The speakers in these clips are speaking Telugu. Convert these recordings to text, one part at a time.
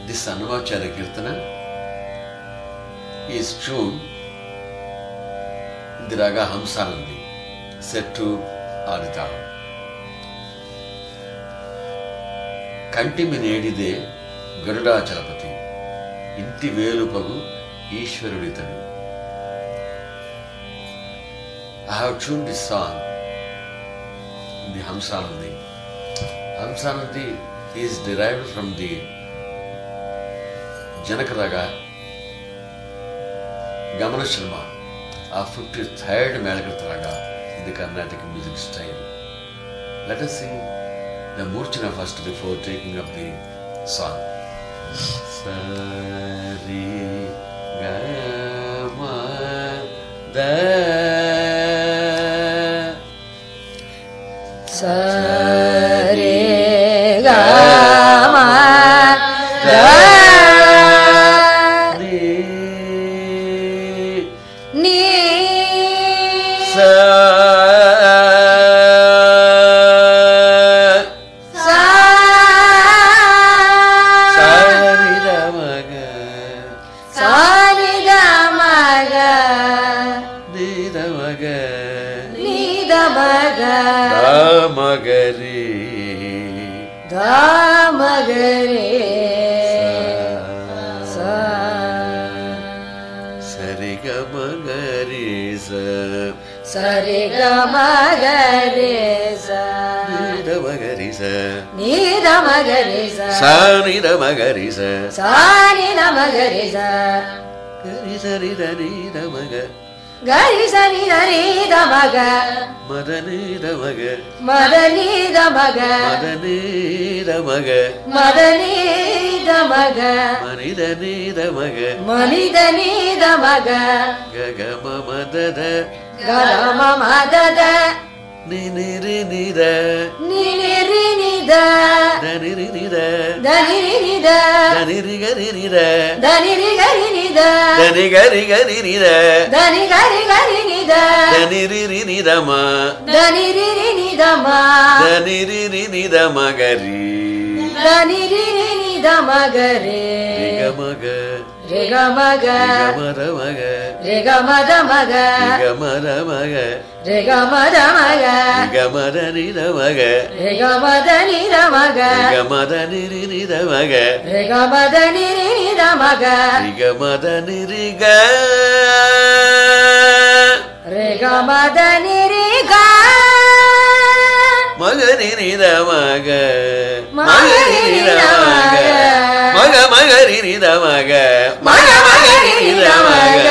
This Annamacharya keerthana is tune the raga Hamsanandi set to Aditalam కంటిమి నేడిదే గరుడాచలపతి ఇంటి వేలుపగు ఈశ్వరుడితడు I have tuned this song in the Hamsanandi. Hamsanandi is derived from the Janakaraga Gamana Sharma, a 53rd Melakrit Raga in the Carnatic music style. Let us sing the Murchana first before taking up the song. Sari Gama Da సరే గా మా Ni నీ Sa సా Sari Ramaga సాని గా మగ Ni Ramaga నీ ద మగ Ramagari ధా మగ రే సా Sari Gamagari Sa సరి గా మగ రే సా Ni Ramagari Sa నీ ద మగ రే సా Sa Ni Ramagari Sa సాని ద మగ రే సా Gari Sari Rani Ramaga గరి సని ధరి ద మగ Madani Ramaga మదని ద మగ Madani Ramaga మదని ద మగ Manidani Ramaga మనిదని ద మగ Gagama Madada గరమ మదద Niniri Nida నిరి నిద Daniri Nida దని నిద Daniri Gari Nida దని రి గరి నిద Dani Gari Gari Nida దని గరి గరి నిద Daniri Nida Ma దని రి రి నిద మా Daniri Nida Magari దని రి రి నిద మగరే Rigamaga రి గ మగ Rigamaramaga రి గ మద మగ Rigamaramaga రి గ మద మగ Rigamadani Ramaga రి గ మద ని ర మగ Rigamadani Ramaga రి గ మద ని రి ని ద మగ Rigamadani Riga రి గ మద ని రి గ Magari Ramaga Magari Ramaga. Maga Magari Ramaga మగ మగ ని రి ద మగ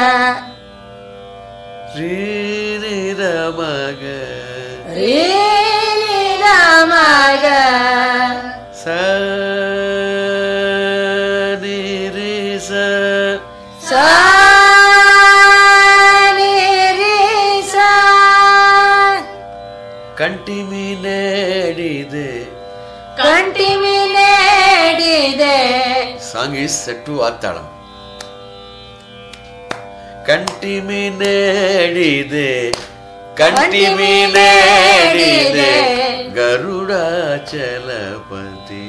Ri Ramaga రి ని ద మగ Sa Ni Ri Sa సా ని రి సా ಕಂಟಿ ಮೀನೇಡಿದೆ కంటి మినేడిదే ಸಾಂಗ್ ಈಸ್ ಸೆಟ್ ಟು ಆತ್ತಾಳಂ ಕಂಟಿ ಮೀನೇಡಿದೆ ಕಂಟಿ ಮೀನೇಡಿದೆ ಗರುಡಾಚಲಪತಿ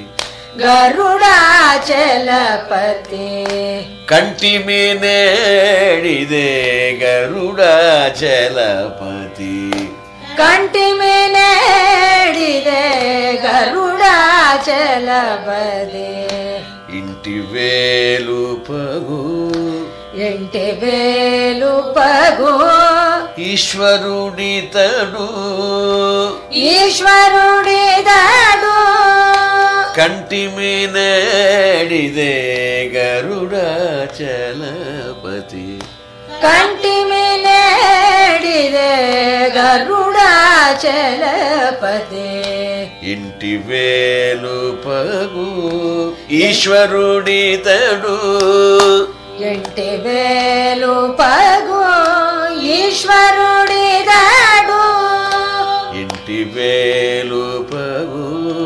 గరుడాచలపతి ಕಂಟಿ ಮೀನೇಡಿದೆ ಗರುಡಾಚಲಪತಿ కంటి మినేడిదే గరుడాచలపతి ఇంటి వేలు పగు ఎంటి వేలు పగు ఈశ్వరుడితడు ఈశ్వరుడి దాడు కంటి మీనేడిదే గరుడాచలపతి కంటి మినేడిదే గరుడాచలపతి ఇంటి వేలు పగు ఈశ్వరుడితడు ఎంటి వేలు పగు ఈశ్వరుడి దాడు ఇంటి వేలు పగు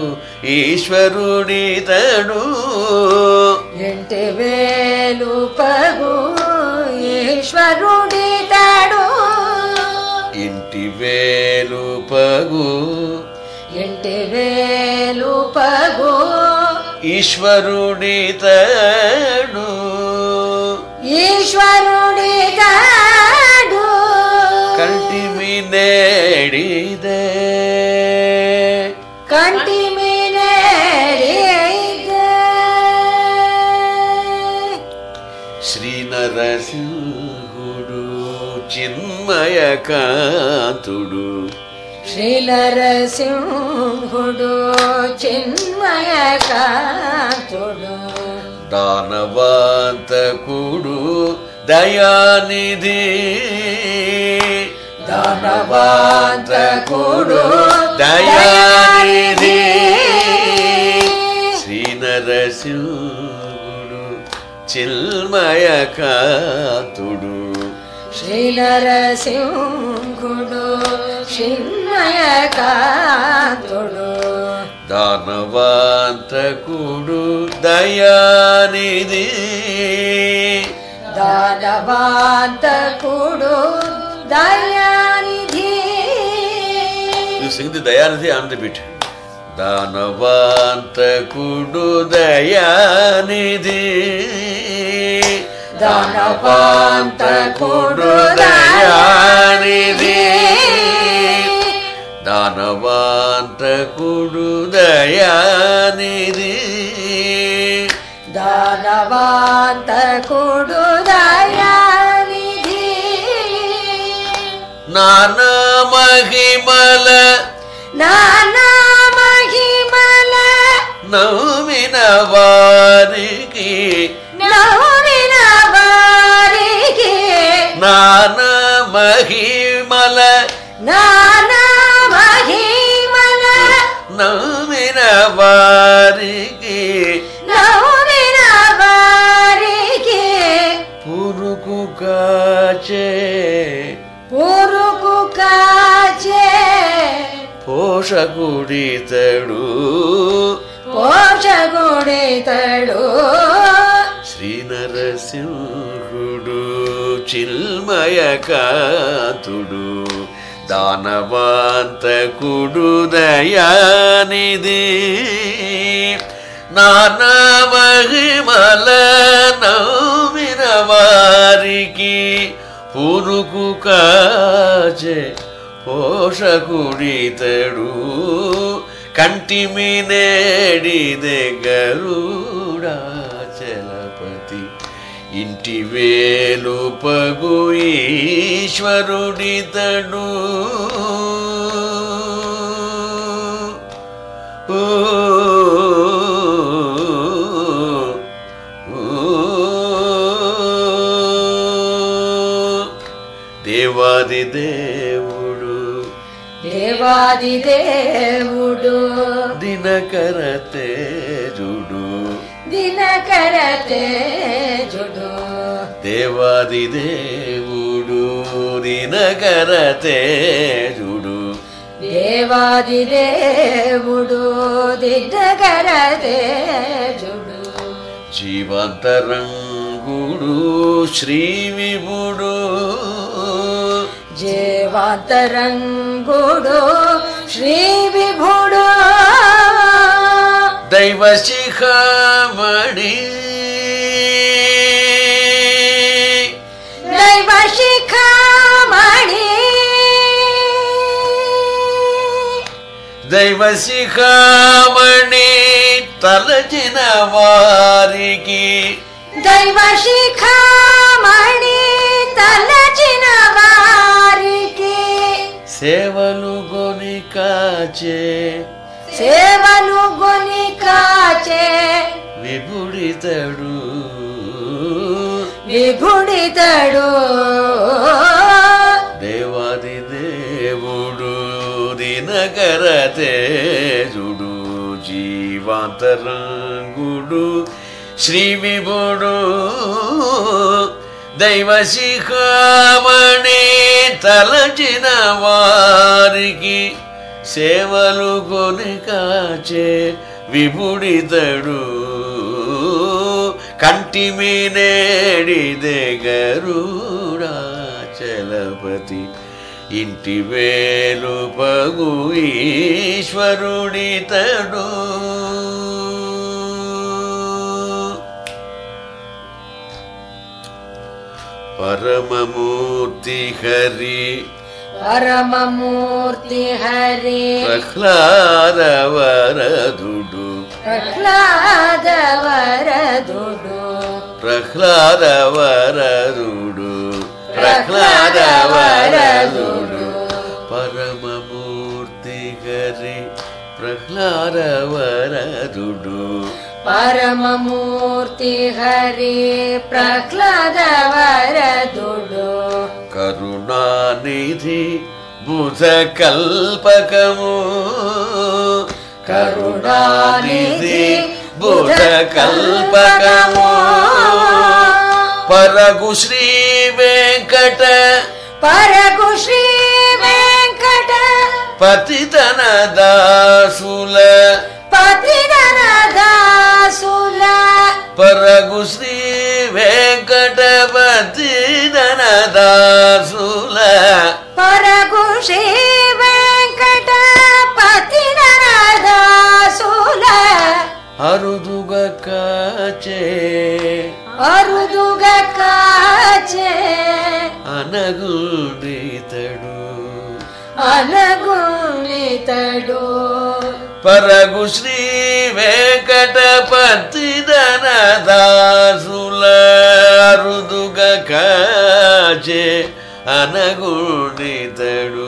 ఈశ్వరుడితడు ఎంటి వేలు పగు ఈశ్వరుడి దాడు ఇంటి వేలు పగు ఎంటి వేలు పగు ఈశ్వరుడితడు ఈశ్వరుడితాడు కంటిమి నేడిదే కంటి శ్రీ నరసింహుడు చిన్మయ కాంతుడు శ్రీ నరసింహుడు చిన్మయ కాంతుడు దానవాంతకుడు దయానిధి దానవాంతకుడు దయానిధి శ్రీ నరసింహుడు చిన్మయ కాంతుడు శ్రీ నరసింహుడు చిన్మయ కాంతుడు దానవాంతకుడు దయానిధి దానవాంతకుడు దయానిధి You sing the Dayanidhi on the beat. దానవాంతకుడు దయానిధి దానవాంతకుడు దయానిధి దానవాంతకుడు దయానిధి దానవాంతకుడు దయానిధి నానా మహిమల నానా మహిమల నవమిన వారికి నవ్విన వారికి నానా మహిమల నానా మహిమల నవమిన వారికి నవ్విన వారికి పురుకు కాచే పురుగు కాచే పోషకుడితడు పోషగుడితడు శ్రీ నరసింహుడు చిల్మయ కాంతుడు దానవాంతకుడు దయానిధి నానా మహిమల నవ్విన వారికి పురుకు కాచే పోషకుడితడు కంటిమి నేడి దగ్గరుడా చలపతి ఇంటి వేలు పగు ఈశ్వరుడితడు ఓ, ఓ, దేవాది దేవుడు దేవాది దేవుడు దినకర తేజుడు దినకర తేజుడు దేవాది దేవుడు దినకర తేజుడు దేవాది దేవుడు దినకర తేజుడు జీవంతరంగుడు శ్రీ విభుడు జీవాంతరంగుడు శ్రీ విభుడు దైవ శిఖమణి దైవ శిఖామణి దైవ శిఖమణి తలచిన వారికి దైవ శిఖామణి తలచిన వారికి సేవలు గొని కాచే సేవలు గొని కాచే విభుడితడు విభుడితడు దేవాది దేవుడు దినకర తేజుడు జీవాంతరంగుడు శ్రీ విభుడు దైవ శిఖామణి తలచిన వారికి సేవలు కొని కాచే విభుడితడు కంటిమి నేడి దగ్గరుడా చలపతి ఇంటి వేలు పగు ఈశ్వరుడితడు పరమమూర్తి హరి పరమమూర్తి హరి ప్రహ్లాద వరదుడు ప్రహ్లాద వరదుడు ప్రహ్లాద వరదుడు ప్రహ్లాద వరదుడు పరమమూర్తి హరి ప్రహ్లాద వరదుడు పరమమూర్తి హరి ప్రహ్లాద వరదుడు కరుణానిధి బుధ కల్పకము కరుణానిధి బుధ కల్పకము పరగు శ్రీ వెంకట పరగు శ్రీ వెంకట పతితన దాసుల పతిగణ దాసుల పరగు శ్రీ వెంకట పతితన దాసుల పరగు శ్రీ వెంకట పతిగణ దాసుల అరుదుగ కాచే అరుదుగ కాచే అనగుడితడు అనగుణితడు పరగు శ్రీ వెంకటపతిదన దాసుల అరుదుగ కాచే అనగుడితడు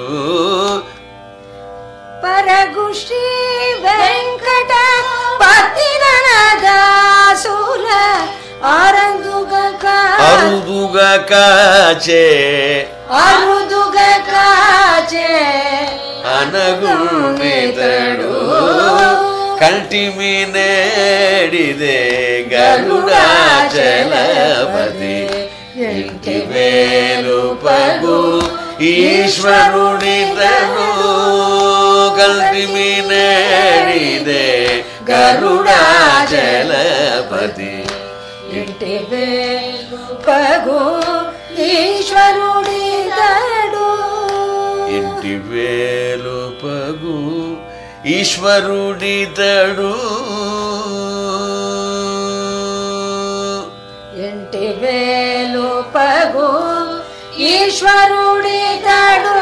పరగు శ్రీ వెంకట పతిగణ దాసుల ఆరందుగ కాచే అరుదుగ కాచే అరుదుగ కాచే అనగుణితడు కంటిమి నేడిదే గరుడాచలపతి ఇంటి వేలు పగు ఈశ్వరుడితడు కంటిమి నేడిదే గరుడాచలపతి ఇంటి వేలు పగు ఈశ్వరుడితడు ఇంటి వేలు పగు ఈశ్వరుడితడు ఇంటి వేలు పగు ఈశ్వరుడితడు